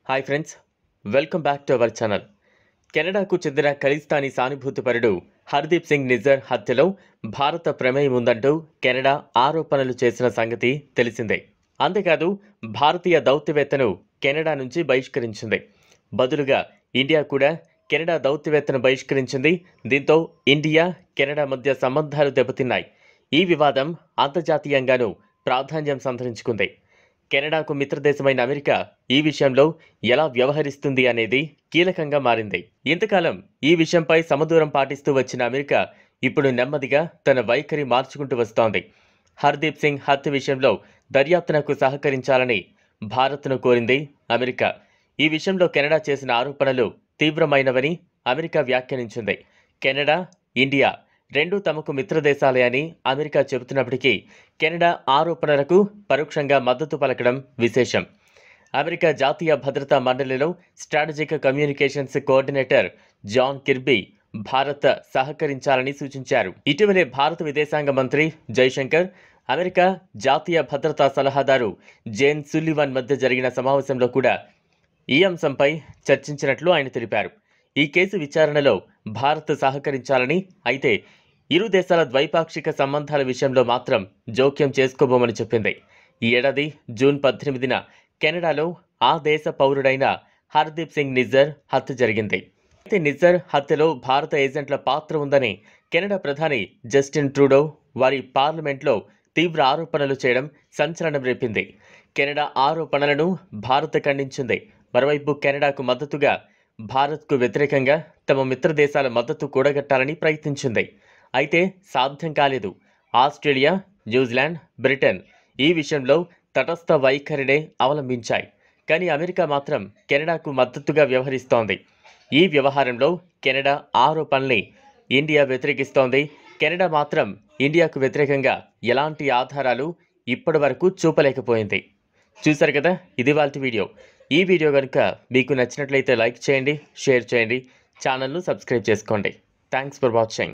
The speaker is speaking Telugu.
hi friends welcome back to our channel కెనడాకు చెందిన ఖలిస్తానీ సానుభూతిపరుడు హర్దీప్ సింగ్ నిజర్ హత్యలో భారత ప్రమేయం ఉందంటూ కెనడా ఆరోపణలు చేసిన సంగతి తెలిసిందే అంతేకాదు భారతీయ దౌత్యవేత్తను కెనడా నుంచి బహిష్కరించింది బదులుగా ఇండియా కూడా కెనడా దౌత్యవేత్తను బహిష్కరించింది దీంతో ఇండియా కెనడా మధ్య సంబంధాలు దెబ్బతిన్నాయి ఈ వివాదం అంతర్జాతీయంగానూ ప్రాధాన్యం సంతరించుకుంది కెనడాకు మిత్రదేశమైన అమెరికా ఈ విషయంలో ఎలా వ్యవహరిస్తుంది అనేది కీలకంగా మారింది ఇంతకాలం ఈ విషయంపై సమదూరం పాటిస్తూ వచ్చిన అమెరికా ఇప్పుడు నెమ్మదిగా తన వైఖరి మార్చుకుంటూ వస్తోంది హర్దీప్ సింగ్ హత్య విషయంలో దర్యాప్తునకు సహకరించాలని భారత్ను కోరింది అమెరికా ఈ విషయంలో కెనడా చేసిన ఆరోపణలు తీవ్రమైనవని అమెరికా వ్యాఖ్యానించింది కెనడా ఇండియా రెండూ తమకు మిత్రదేశాలే అని అమెరికా చెబుతున్నప్పటికీ కెనడా ఆరోపణలకు పరోక్షంగా మద్దతు పలకడం విశేషం అమెరికా జాతీయ భద్రతా మండలిలో strategic communications coordinator John Kirby Bharat సహకరించాలని సూచించారు ఇటీవలే భారత విదేశాంగ మంత్రి జైశంకర్ అమెరికా జాతీయ భద్రతా సలహాదారు జేన్ సుల్లివన్ మధ్య జరిగిన సమావేశంలో కూడా ఈ అంశంపై చర్చించినట్లు ఆయన తెలిపారు ఈ కేసు విచారణలో భారత్ సహకరించాలని అయితే ఇరు దేశాల ద్వైపాక్షిక సంబంధాల విషయంలో మాత్రం జోక్యం చేసుకోబోమని చెప్పింది ఈ ఏడాది జూన్ పద్దెనిమిదిన కెనడాలో ఆ దేశ పౌరుడైన హర్దీప్ సింగ్ నిజ్జర్ హత్య జరిగింది అయితే నిజ్జర్ హత్యలో భారత ఏజెంట్ల పాత్ర ఉందని కెనడా ప్రధాని జస్టిన్ ట్రూడో వారి పార్లమెంట్లో తీవ్ర ఆరోపణలు చేయడం సంచలనం రేపింది కెనడా ఆరోపణలను భారత్ ఖండించింది మరోవైపు కెనడాకు మద్దతుగా భారత్కు వ్యతిరేకంగా తమ మిత్ర దేశాల మద్దతు కూడగట్టాలని ప్రయత్నించింది అయితే సాధ్యం కాలేదు ఆస్ట్రేలియా న్యూజిలాండ్ బ్రిటన్ ఈ విషయంలో తటస్థ వైఖరినే అవలంబించాయి కానీ అమెరికా మాత్రం కెనడాకు మద్దతుగా వ్యవహరిస్తోంది ఈ వ్యవహారంలో కెనడా ఆరోపణల్ని ఇండియా వ్యతిరేకిస్తోంది కెనడా మాత్రం ఇండియాకు వ్యతిరేకంగా ఎలాంటి ఆధారాలు ఇప్పటి వరకు చూపలేకపోయింది చూశారు కదా ఇది వాళ్ళ వీడియో ఈ వీడియో కనుక మీకు నచ్చినట్లయితే లైక్ చేయండి షేర్ చేయండి ఛానల్ను సబ్స్క్రైబ్ చేసుకోండి థ్యాంక్స్ ఫర్ వాచింగ్